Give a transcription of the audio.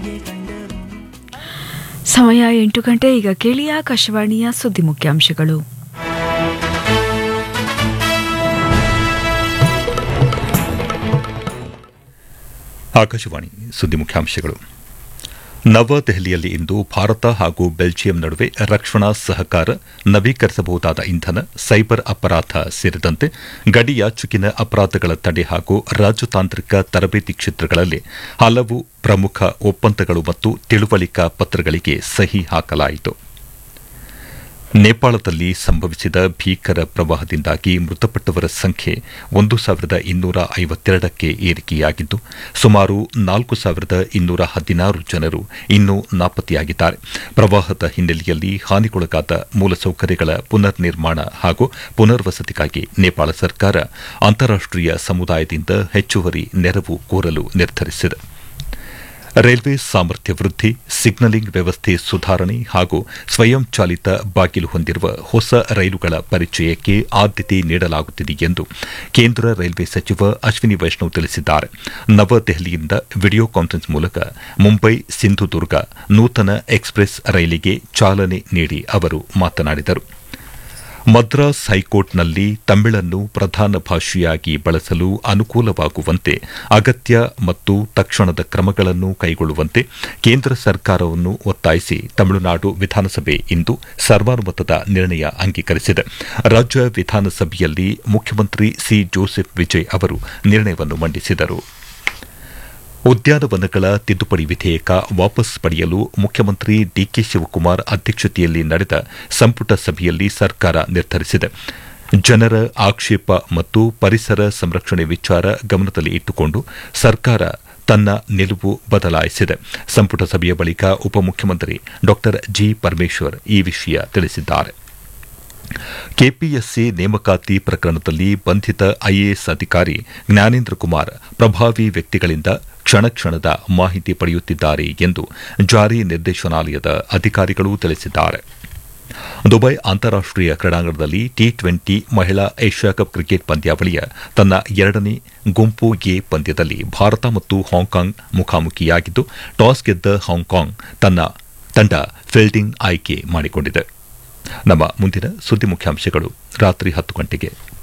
ಸಮಯ ಎಂಟು ಗಂಟೆ ಈಗ ಕೇಳಿ ಆಕಾಶವಾಣಿಯ ಸುದ್ದಿ ಮುಖ್ಯಾಂಶಗಳು ಆಕಾಶವಾಣಿ ಸುದ್ದಿ ಮುಖ್ಯಾಂಶಗಳು ನವದೆಹಲಿಯಲ್ಲಿ ಇಂದು ಭಾರತ ಹಾಗೂ ಬೆಲ್ಜಿಯಂ ನಡುವೆ ರಕ್ಷಣಾ ಸಹಕಾರ ನವೀಕರಿಸಬಹುದಾದ ಇಂಧನ ಸೈಬರ್ ಅಪರಾಧ ಸೇರಿದಂತೆ ಗಡಿಯಾಚುಕಿನ ಅಪರಾಧಗಳ ತಡೆ ಹಾಗೂ ರಾಜತಾಂತ್ರಿಕ ತರಬೇತಿ ಕ್ಷೇತ್ರಗಳಲ್ಲಿ ಹಲವು ಪ್ರಮುಖ ಒಪ್ಪಂದಗಳು ಮತ್ತು ತಿಳುವಳಿಕಾ ಪತ್ರಗಳಿಗೆ ಸಹಿ ಹಾಕಲಾಯಿತು ನೇಪಾಳದಲ್ಲಿ ಸಂಭವಿಸಿದ ಭೀಕರ ಪ್ರವಾಹದಿಂದಾಗಿ ಮೃತಪಟ್ಟವರ ಸಂಖ್ಯೆ ಒಂದು ಸಾವಿರದ ಇನ್ನೂರ ಐವತ್ತೆರಡಕ್ಕೆ ಏರಿಕೆಯಾಗಿದ್ದು ಸುಮಾರು ನಾಲ್ಕು ಸಾವಿರದ ಇನ್ನೂರ ಹದಿನಾರು ಜನರು ಇನ್ನೂ ನಾಪತ್ತೆಯಾಗಿದ್ದಾರೆ ಪ್ರವಾಹದ ಹಿನ್ನೆಲೆಯಲ್ಲಿ ಹಾನಿಗೊಳಗಾದ ಮೂಲಸೌಕರ್ಯಗಳ ಪುನರ್ ನಿರ್ಮಾಣ ಹಾಗೂ ಪುನರ್ವಸತಿಗಾಗಿ ನೇಪಾಳ ಸರ್ಕಾರ ಅಂತಾರಾಷ್ಟೀಯ ಸಮುದಾಯದಿಂದ ಹೆಚ್ಚುವರಿ ನೆರವು ಕೋರಲು ನಿರ್ಧರಿಸಿದೆ ರೈಲ್ವೆ ಸಾಮರ್ಥ್ಯ ವೃದ್ಧಿ ಸಿಗ್ನಲಿಂಗ್ ವ್ಯವಸ್ಥೆ ಸುಧಾರಣೆ ಹಾಗೂ ಸ್ವಯಂಚಾಲಿತ ಬಾಗಿಲು ಹೊಂದಿರುವ ಹೊಸ ರೈಲುಗಳ ಪರಿಚಯಕ್ಕೆ ಆದ್ಯತೆ ನೀಡಲಾಗುತ್ತಿದೆ ಎಂದು ಕೇಂದ್ರ ರೈಲ್ವೆ ಸಚಿವ ಅಶ್ವಿನಿ ವೈಷ್ಣವ್ ತಿಳಿಸಿದ್ದಾರೆ ನವದೆಹಲಿಯಿಂದ ವಿಡಿಯೋ ಕಾನ್ಫರೆನ್ಸ್ ಮೂಲಕ ಮುಂಬೈ ಸಿಂಧುದುರ್ಗ ನೂತನ ಎಕ್ಸ್ಪ್ರೆಸ್ ರೈಲಿಗೆ ಚಾಲನೆ ನೀಡಿ ಅವರು ಮಾತನಾಡಿದರು ಮದ್ರಾಸ್ ಹೈಕೋರ್ಟ್ನಲ್ಲಿ ತಮಿಳನ್ನು ಪ್ರಧಾನ ಭಾಷೆಯಾಗಿ ಬಳಸಲು ಅನುಕೂಲವಾಗುವಂತೆ ಅಗತ್ಯ ಮತ್ತು ತಕ್ಷಣದ ಕ್ರಮಗಳನ್ನು ಕೈಗೊಳ್ಳುವಂತೆ ಕೇಂದ್ರ ಸರ್ಕಾರವನ್ನು ಒತ್ತಾಯಿಸಿ ತಮಿಳುನಾಡು ವಿಧಾನಸಭೆ ಇಂದು ಸರ್ವಾನುಮತದ ನಿರ್ಣಯ ಅಂಗೀಕರಿಸಿದೆ ರಾಜ್ಯ ವಿಧಾನಸಭೆಯಲ್ಲಿ ಮುಖ್ಯಮಂತ್ರಿ ಸಿ ಜೋಸೆಫ್ ವಿಜಯ್ ಅವರು ನಿರ್ಣಯವನ್ನು ಮಂಡಿಸಿದರು ಉದ್ಯಾನವನಗಳ ತಿದ್ದುಪಡಿ ವಿಧೇಯಕ ವಾಪಸ್ ಪಡೆಯಲು ಮುಖ್ಯಮಂತ್ರಿ ಡಿಕೆ ಶಿವಕುಮಾರ್ ಅಧ್ಯಕ್ಷತೆಯಲ್ಲಿ ನಡೆದ ಸಂಪುಟ ಸಭೆಯಲ್ಲಿ ಸರ್ಕಾರ ನಿರ್ಧರಿಸಿದೆ ಜನರ ಆಕ್ಷೇಪ ಮತ್ತು ಪರಿಸರ ಸಂರಕ್ಷಣೆ ವಿಚಾರ ಗಮನದಲ್ಲಿ ಇಟ್ಟುಕೊಂಡು ಸರ್ಕಾರ ತನ್ನ ನಿಲುವು ಬದಲಾಯಿಸಿದೆ ಸಂಪುಟ ಸಭೆಯ ಬಳಿಕ ಉಪಮುಖ್ಯಮಂತ್ರಿ ಡಾ ಜಿ ಪರಮೇಶ್ವರ್ ಈ ವಿಷಯ ತಿಳಿಸಿದ್ದಾರೆ ಕೆಪಿಎಸ್ಸಿ ನೇಮಕಾತಿ ಪ್ರಕರಣದಲ್ಲಿ ಬಂಧಿತ ಐಎಎಸ್ ಅಧಿಕಾರಿ ಜ್ಞಾನೇಂದ್ರ ಕುಮಾರ್ ಪ್ರಭಾವಿ ವ್ಯಕ್ತಿಗಳಿಂದ ಕ್ಷಣ ಕ್ಷಣದ ಮಾಹಿತಿ ಪಡೆಯುತ್ತಿದ್ದಾರೆ ಎಂದು ಜಾರಿ ನಿರ್ದೇಶನಾಲಯದ ಅಧಿಕಾರಿಗಳು ತಿಳಿಸಿದ್ದಾರೆ ದುಬೈ ಅಂತಾರಾಷ್ಟೀಯ ಕ್ರೀಡಾಂಗಣದಲ್ಲಿ ಟಿ ಟ್ವೆಂಟಿ ಮಹಿಳಾ ಏಷ್ಯಾ ಕಪ್ ಕ್ರಿಕೆಟ್ ಪಂದ್ಯಾವಳಿಯ ತನ್ನ ಎರಡನೇ ಗುಂಪು ಎ ಪಂದ್ಯದಲ್ಲಿ ಭಾರತ ಮತ್ತು ಹಾಂಕಾಂಗ್ ಮುಖಾಮುಖಿಯಾಗಿದ್ದು ಟಾಸ್ ಗೆದ್ದ ಹಾಂಕಾಂಗ್ ತನ್ನ ತಂಡ ಫೀಲ್ಡಿಂಗ್ ಆಯ್ಕೆ ಮಾಡಿಕೊಂಡಿದೆ ನಮ್ಮ ಮುಂದಿನ ಸುದ್ದಿ ಮುಖ್ಯಾಂಶಗಳು ರಾತ್ರಿ ಹತ್ತು ಗಂಟೆಗೆ